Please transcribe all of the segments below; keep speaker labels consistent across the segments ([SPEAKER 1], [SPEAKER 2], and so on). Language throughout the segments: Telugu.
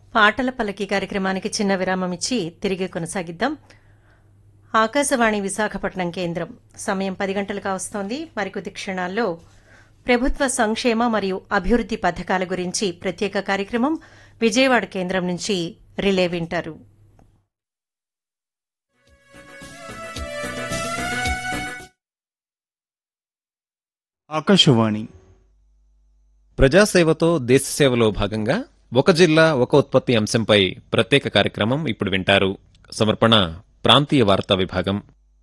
[SPEAKER 1] పాటల పల్లకి కార్యక్రమానికి చిన్న విరామం ఇచ్చి తిరిగి కొనసాగిద్దాం ఆకాశవాణి విశాఖపట్నం కేంద్రం సమయం పది గంటలు కావస్తోంది మరికొద్ది క్షణాల్లో ప్రభుత్వ సంక్షేమ మరియు అభివృద్ది పథకాల గురించి ప్రత్యేక కార్యక్రమం విజయవాడ కేంద్రం నుంచి రిలే వింటారు
[SPEAKER 2] ఆకాశవాణి
[SPEAKER 3] ప్రజాసేవతో దేశసేవలో భాగంగా ఒక జిల్లా ఒక ఉత్పత్తి అంశంపై ప్రత్యేక కార్యక్రమం ఇప్పుడు వింటారు సమర్పణ ప్రాంతీయ వార్తా విభాగం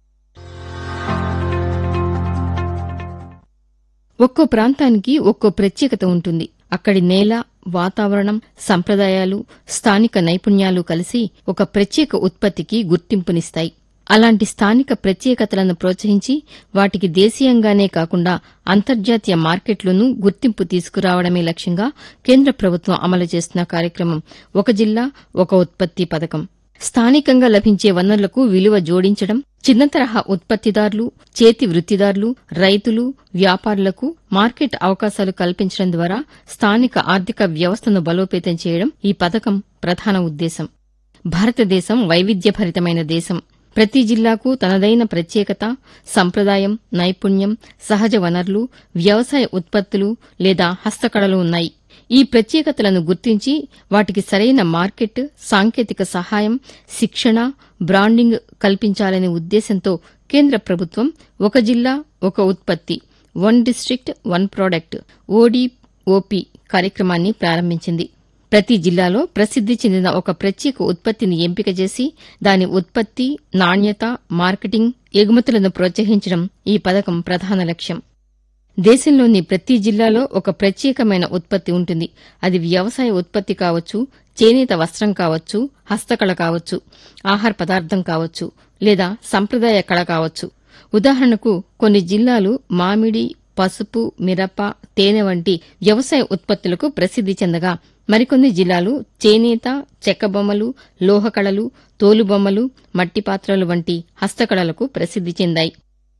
[SPEAKER 4] ఒక్కో ప్రాంతానికి ఒక్కో ప్రత్యేకత ఉంటుంది అక్కడి నేల వాతావరణం సంప్రదాయాలు స్థానిక నైపుణ్యాలు కలిసి ఒక ప్రత్యేక ఉత్పత్తికి గుర్తింపునిస్తాయి అలాంటి స్థానిక ప్రత్యేకతలను ప్రోత్సహించి వాటికి దేశీయంగానే కాకుండా అంతర్జాతీయ మార్కెట్లోనూ గుర్తింపు తీసుకురావడమే లక్ష్యంగా కేంద్ర ప్రభుత్వం అమలు చేస్తున్న కార్యక్రమం ఒక జిల్లా ఒక ఉత్పత్తి పథకం స్థానికంగా లభించే వనరులకు విలువ జోడించడం చిన్న తరహా ఉత్పత్తిదారులు చేతి వృత్తిదారులు రైతులు వ్యాపారులకు మార్కెట్ అవకాశాలు కల్పించడం ద్వారా స్థానిక ఆర్థిక వ్యవస్థను బలోపేతం చేయడం ఈ పథకం ప్రధాన ఉద్దేశం భారతదేశం వైవిధ్యభరితమైన దేశం ప్రతి జిల్లాకు తనదైన ప్రత్యేకత సంప్రదాయం నైపుణ్యం సహజ వనరులు వ్యవసాయ ఉత్పత్తులు లేదా హస్తకళలు ఉన్నాయి ఈ ప్రత్యేకతలను గుర్తించి వాటికి సరైన మార్కెట్ సాంకేతిక సహాయం శిక్షణ బ్రాండింగ్ కల్పించాలనే ఉద్దేశంతో కేంద్ర ప్రభుత్వం ఒక జిల్లా ఒక ఉత్పత్తి one district one product ODOP కార్యక్రమాన్ని ప్రారంభించింది ప్రతి జిల్లాలో ప్రసిద్ది చెందిన ఒక ప్రత్యేక ఉత్పత్తిని ఎంపిక చేసి దాని ఉత్పత్తి నాణ్యత మార్కెటింగ్ ఎగుమతులను ప్రోత్సహించడం ఈ పథకం ప్రధాన లక్ష్యం దేశంలోని ప్రతి జిల్లాలో ఒక ప్రత్యేకమైన ఉత్పత్తి ఉంటుంది అది వ్యవసాయ ఉత్పత్తి కావచ్చు చేనేత వస్త్రం కావచ్చు హస్తకళ కావచ్చు ఆహార పదార్థం కావచ్చు లేదా సంప్రదాయ కళ కావచ్చు ఉదాహరణకు కొన్ని జిల్లాలు మామిడి పసుపు మిరప తేనె వంటి వ్యవసాయ ఉత్పత్తులకు ప్రసిద్ది చెందగా మరికొన్ని జిల్లాలు చేనేత చెక్కబొమ్మలు లోహకళలు తోలుబొమ్మలు మట్టి పాత్రలు వంటి హస్తకళలకు ప్రసిద్ది చెందాయి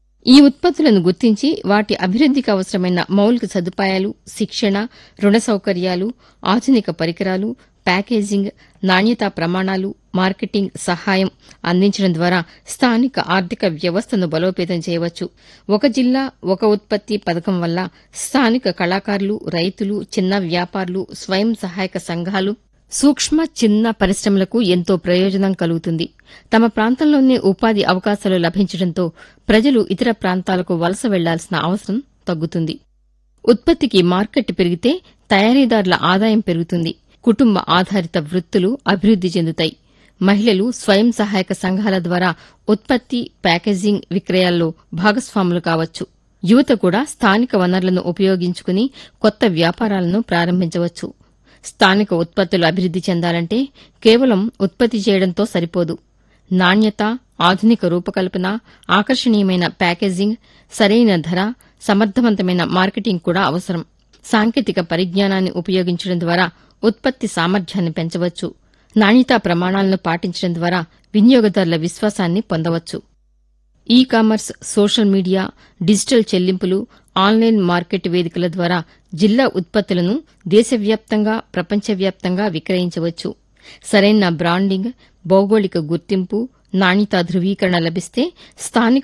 [SPEAKER 4] ఈ ఉత్పత్తులను గుర్తించి వాటి అభివృద్దికి అవసరమైన మౌలిక సదుపాయాలు శిక్షణ రుణ సౌకర్యాలు ఆధునిక పరికరాలు ప్యాకేజింగ్ నాణ్యతా ప్రమాణాలు మార్కెటింగ్ సహాయం అందించడం ద్వారా స్థానిక ఆర్థిక వ్యవస్థను బలోపేతం చేయవచ్చు ఒక జిల్లా ఒక ఉత్పత్తి పథకం వల్ల స్థానిక కళాకారులు రైతులు చిన్న వ్యాపారులు స్వయం సహాయక సంఘాలు సూక్ష్మ చిన్న పరిశ్రమలకు ఎంతో ప్రయోజనం కలుగుతుంది తమ ప్రాంతంలోనే ఉపాధి అవకాశాలు లభించడంతో ప్రజలు ఇతర ప్రాంతాలకు వలస వెళ్లాల్సిన అవసరం తగ్గుతుంది ఉత్పత్తికి మార్కెట్ పెరిగితే తయారీదారుల ఆదాయం పెరుగుతుంది కుటుంబ ఆధారిత వృత్తులు అభివృద్ది చెందుతాయి మహిళలు స్వయం సహాయక సంఘాల ద్వారా ఉత్పత్తి ప్యాకేజింగ్ విక్రయాల్లో భాగస్వాములు కావచ్చు యువత కూడా స్థానిక వనరులను ఉపయోగించుకుని కొత్త వ్యాపారాలను ప్రారంభించవచ్చు స్థానిక ఉత్పత్తులు అభివృద్ది చెందాలంటే కేవలం ఉత్పత్తి చేయడంతో సరిపోదు నాణ్యత ఆధునిక రూపకల్పన ఆకర్షణీయమైన ప్యాకేజింగ్ సరైన ధర సమర్థవంతమైన మార్కెటింగ్ కూడా అవసరం సాంకేతిక పరిజ్ఞానాన్ని ఉపయోగించడం ద్వారా ఉత్పత్తి సామర్థ్యాన్ని పెంచవచ్చు నాణ్యతా ప్రమాణాలను పాటించడం ద్వారా వినియోగదారుల విశ్వాసాన్ని పొందవచ్చు e commerce social media digital చెల్లింపులు ఆన్లైన్ మార్కెట్ వేదికల ద్వారా జిల్లా ఉత్పత్తులను దేశవ్యాప్తంగా ప్రపంచవ్యాప్తంగా విక్రయించవచ్చు సరైన బ్రాండింగ్ భౌగోళిక గుర్తింపు నాణ్యతా ధృవీకరణ లభిస్తే స్థానిక